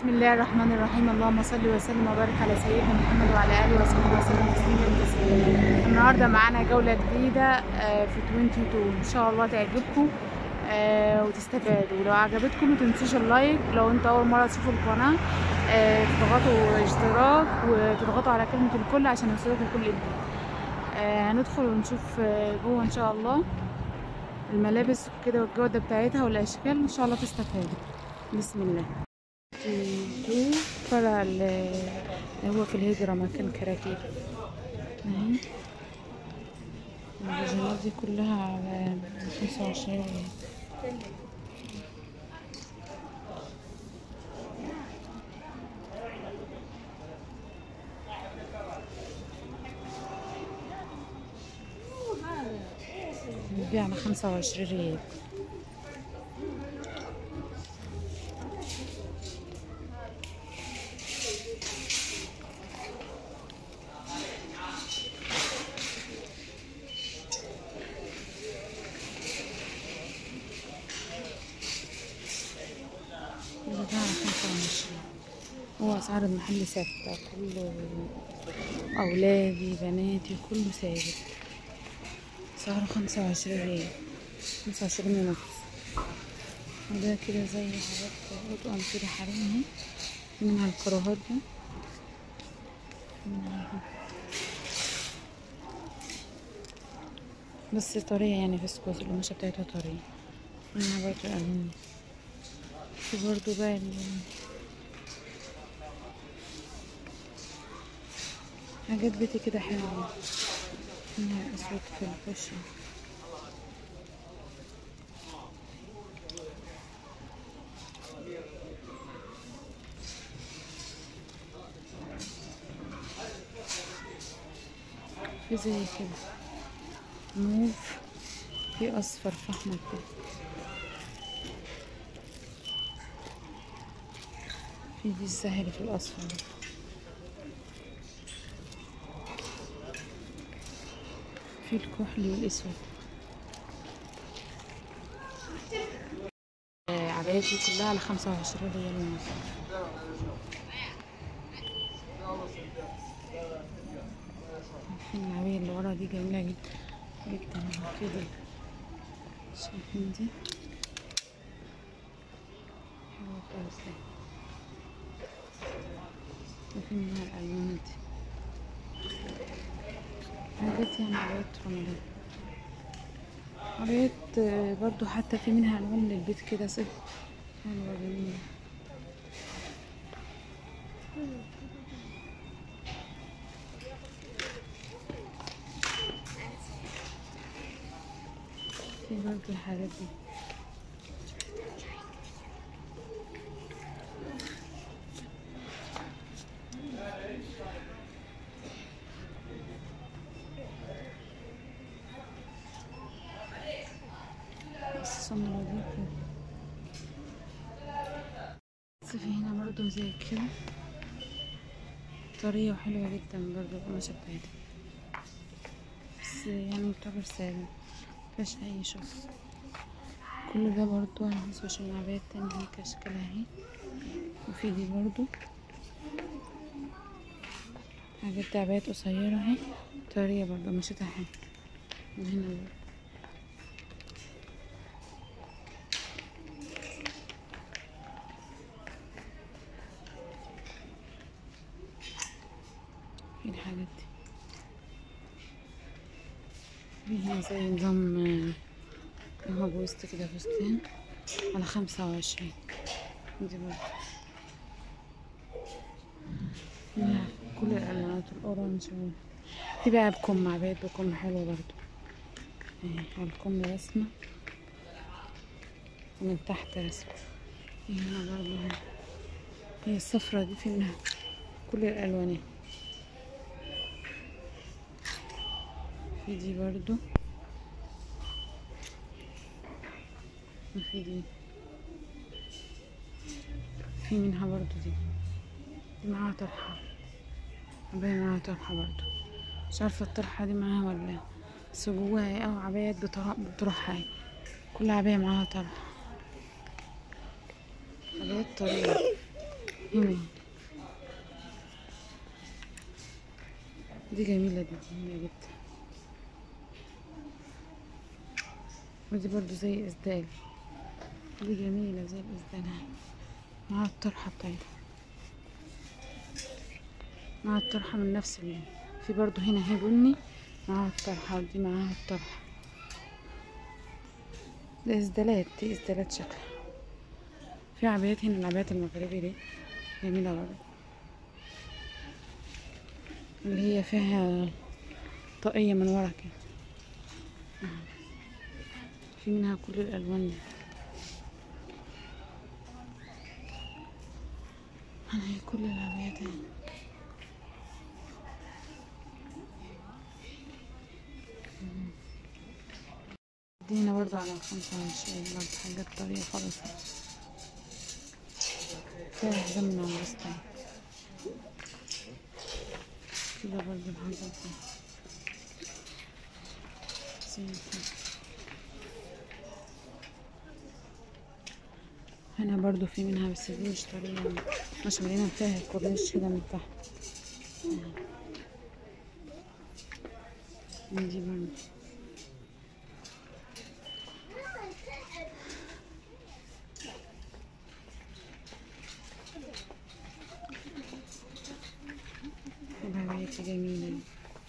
بسم الله الرحمن الرحيم اللهم صل وسلم وبارك على سيدنا محمد وعلى اله وصحبه وسلم تسليما كثيرا النهارده معانا جوله جديده آه، في 22 ان شاء الله تعجبكم آه، وتستفادوا ولو عجبتكم ما تنسوش اللايك ولو انتوا اول مره تشوفوا القناه آه، تضغطوا اشتراك وتضغطوا على كلمه الكل عشان يوصلكم كل جديد آه، هندخل ونشوف آه، جوه ان شاء الله الملابس وكده والجوده بتاعتها والاشكال ان شاء الله تستفادوا بسم الله تو فرع ال- اللي هو في الهجرة مكان كراكيب اهي الرجالات دي كلها على خمسة وعشرين بيبيع على خمسة وعشرين ريال كل ده على خمسة وعشرين هو أسعار المحل ثابتة كله أولادي بناتي كله ثابت سعره خمسة وعشرين ريال خمسة وعشرين ونص وده كده زي حاجات أطقم كده حريم اهي منها الكراهات ده منها بس طرية يعني فسكوس القماشة بتاعتها طرية منها برضه الألوان في برضه بقى ال- حاجات بيتي كده حلوة منها أسود في الوش في زي كده موف في أصفر في أحمر كده في دي الزهري في الأصفر في الكحلي والأسود آه، عبايات دي كلها على خمسة وعشرين ريال ونص في العباية اللي ورا دي جميلة جدا جدا كده شايفين دي حلوة خالص دي. وفي منها الألوان دي حاجات يعني عبايات رمضان عبايات آه، برضو حتى في منها ألوان للبيت كده صف حلوة جميلة في برضو الحاجات دي السمرة دي كده بس في هنا برضو زي كده طرية وحلوة جدا برضو القماشة بتاعتها بس يعني يعتبر سادة مفيهاش أي شغل كل ده برضو على خمسة وعشرين عباية تانية هيك أشكالها اهي وفي دي برضو حاجات دي عبايات قصيرة اهي طرية برضو قماشتها حلوة وهنا برضو في الحاجات دي في هنا زي نظام آه، هو بوست كده فستان على خمسة وعشرين دي برضه فيها كل الألوانات الأورنج وال- في بقى بكم عباية بكم حلوة برضه اهي على الكم رسمة ومن تحت رسمة في هنا برضه هنا. هي الصفرة دي في منها كل الألوانات في دي برضو وفي دي في منها برضو دي دي معاها طرحة عباية معاها طرحة برضو مش عارفة الطرحة دي معاها ولا لا. بس جواها او عبايات بطرح بطرحها اهي. كل عباية معاها طرحة عبايات طرية هنا دي جميلة دي جميلة جدا ودي برضو زي إسدال دي جميلة زي الإسدال اهي. مع الطرحة بتاعتها مع الطرحة من نفس اللون في برضو هنا هي بني مع الطرحة ودي معاها الطرحة ده إسدالات دي إسدالات شكلها في عبايات هنا العبايات المغربي دي جميلة برضو اللي هي فيها طاقية من ورا كده أهو. في منها كل الألوان دي هي كل العبايات اهي دي هنا برضه على خمسة وعشرين برضه حاجات طرية خالص فيها حزام من عمرستان كده برضه الحاجات دي زي كده هنا برضو في منها بس دي مش طرية مش مليانة فيها كورنيش كده من تحت أهي. دي برضو الهواية جميلة دي.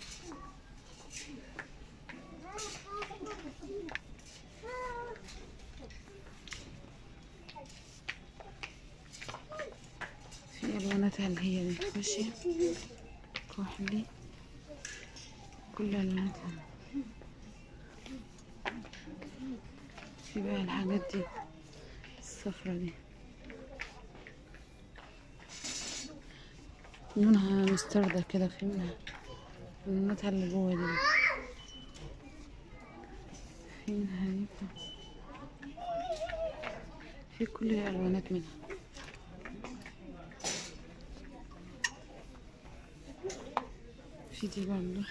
في الواناتها اللي هي دي ماشي كحلي كل الواناتها في بقى الحاجات دي الصفرة دي لونها مستردة كده في منها لوناتها اللي جوه دي في منها دي في كل الالوانات منها في دي برضه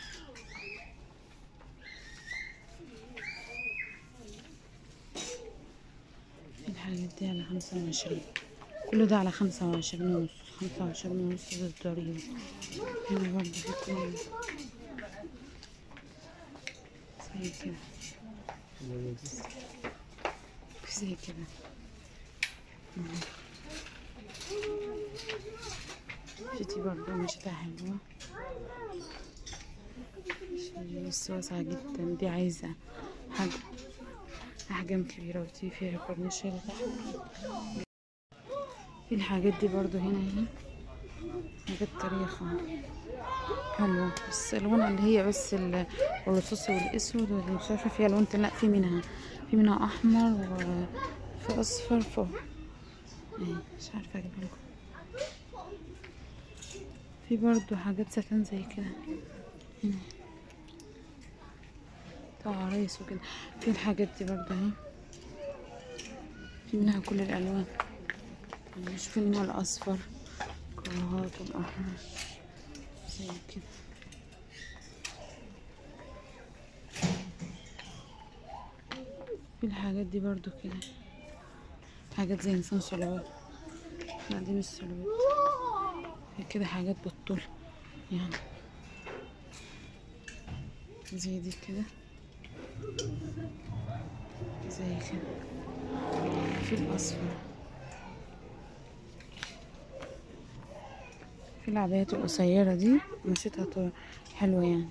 في الحاجات دي على خمسة وعشرين كل ده على خمسة وعشرين ونص خمسة وعشرين ونص بالضريبة هنا برضه في كل زي كده في زي كده في دي برضه مشيتها حلوة في بس واسعة جدا دي عايزة حاجة أحجام كبيرة ودي فيها كورنيش اللي تحت في الحاجات دي برضو هنا اهي حاجات طريقة حلوة بس الألوان اللي هي بس ال- الرصاصي والأسود واللي مش عارفة فيها ألوان تانية. لا في منها في منها أحمر وفي أصفر فوق اهي مش عارفة أجيب لكم في برضو حاجات ستان زي كده هنا بتاع عرايس وكده في الحاجات دي برضو اهي في منها كل الألوان مش في منها الأصفر كراهات والأحمر زي كده في الحاجات دي برضو كده حاجات زي نظام سلوات لا دي مش سلوات هي كده حاجات بالطول يعني زي دي كده زي كده في الأصفر في العبايات القصيرة دي مشيتها طو- حلوة يعني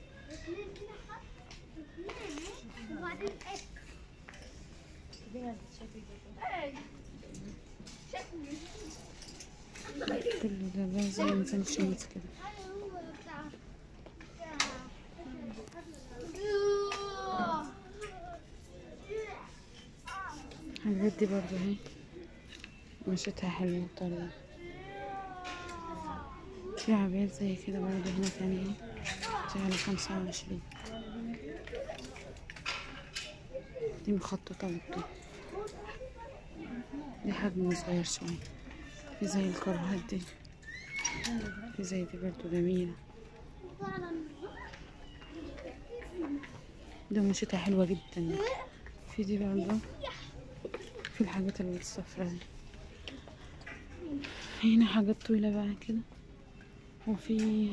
كله ده بقى زي نظام الشمس كده الحاجات دي برضو اهي مشيتها حلوة طريقة في عبايات زي كده برضو هنا تاني اهي دي على خمسة وعشرين دي مخططة بالطول دي حجم صغير شوية في زي الكرهات دي في زي دي برضو جميلة دي مشيتها حلوة جدا في دي برضو في الحاجات اللي الصفرا دي هنا حاجات طويلة بقى كده وفي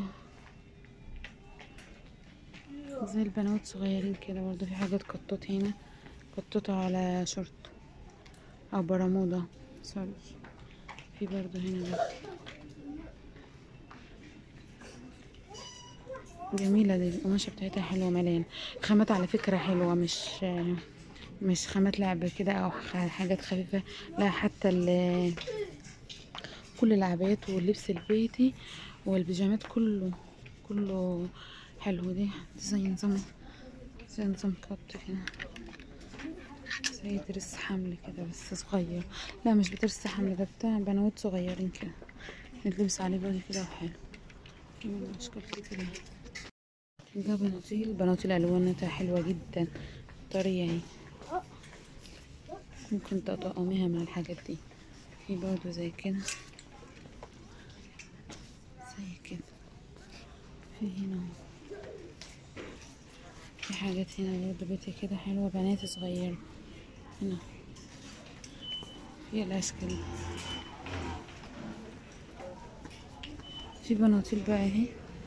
زي البنات صغيرين كده برضه في حاجات قطات هنا قطته على شورت او برمودا سوري في برضه هنا ده جميلة دي القماشة بتاعتها حلوة مليان خامات على فكرة حلوة مش مش خامات لعب كده او حاجات خفيفة لا حتى ال كل العبايات واللبس البيتي والبيجامات كله كله حلو دي زي نظام زي نظام كات كده زي درس حمل كده بس صغير لا مش بدرس حمل ده بتاع بنات صغيرين كده نلبس عليه بادي كده وحلو من اشكال كتير ده بناطيل بناطيل الواناتها حلوه جدا طريه اهي ممكن تطقميها من الحاجات دي في برضه زي كده زي كده في هنا في حاجات هنا برضه بيتي كده حلوة بنات صغيرة هنا في الأشكال في بناطيل بقى اهي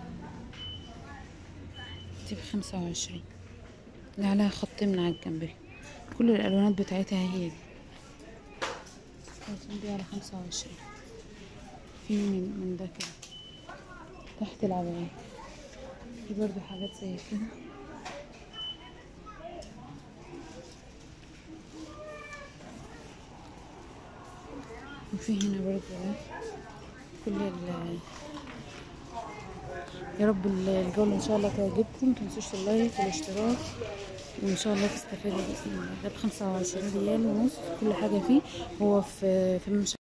دي بخمسة وعشرين اللي عليها خط من على الجنب كل الألوانات بتاعتها هي دي دي على خمسة وعشرين في من, من ده كده تحت العباية في برضو حاجات زي كده وفي هنا برضو كل ال يا رب الجولة ان شاء الله تعجبكم متنسوش اللايك والاشتراك وان شاء الله تستفادوا باذن الله ده بخمسة وعشرين ريال ونص كل حاجة فيه هو في في